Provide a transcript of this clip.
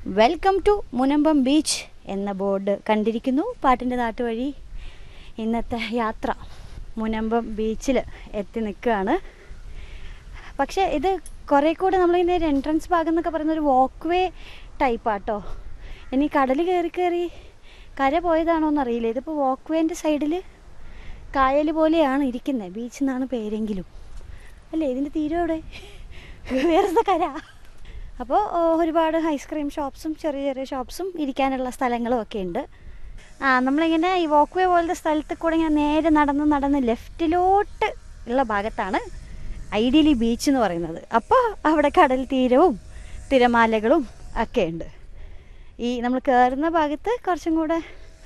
welcome to Munambam beach എന്ന board കണ്ടിരിക്കുന്നു പാട്ടിൻ്റെ നാട്ടുവഴി ഇന്നത്തെ യാത്ര മുനമ്പം ബീച്ചിൽ എത്തി നിൽക്കുകയാണ് പക്ഷേ ഇത് കുറേ കൂടെ നമ്മളിതിൻ്റെ ഒരു എൻട്രൻസ് ഭാഗം എന്നൊക്കെ പറയുന്ന ഒരു വാക്ക് വേ ടൈപ്പാട്ടോ ഇനി കടൽ കയറി കയറി കര പോയതാണോ എന്നറിയില്ല ഇതിപ്പോൾ വാക്ക് വേൻ്റെ സൈഡിൽ കായൽ പോലെയാണ് ഇരിക്കുന്നത് ബീച്ച് എന്നാണ് പേരെങ്കിലും അല്ലേ ഇതിൻ്റെ തീരം എവിടെ വേറെ കര അപ്പോൾ ഒരുപാട് ഐസ്ക്രീം ഷോപ്സും ചെറിയ ചെറിയ ഷോപ്സും ഇരിക്കാനുള്ള സ്ഥലങ്ങളും ഒക്കെ ഉണ്ട് ആ നമ്മളിങ്ങനെ ഈ വാക്ക് വേ പോലത്തെ സ്ഥലത്ത് കൂടെ ഇങ്ങനെ നേരെ നടന്ന് നടന്ന് ലെഫ്റ്റിലോട്ട് ഉള്ള ഭാഗത്താണ് ഐഡിയലി ബീച്ച് എന്ന് പറയുന്നത് അപ്പോൾ അവിടെ കടൽ തീരവും തിരമാലകളും ഒക്കെ ഉണ്ട് ഈ നമ്മൾ കയറുന്ന ഭാഗത്ത് കുറച്ചും കൂടെ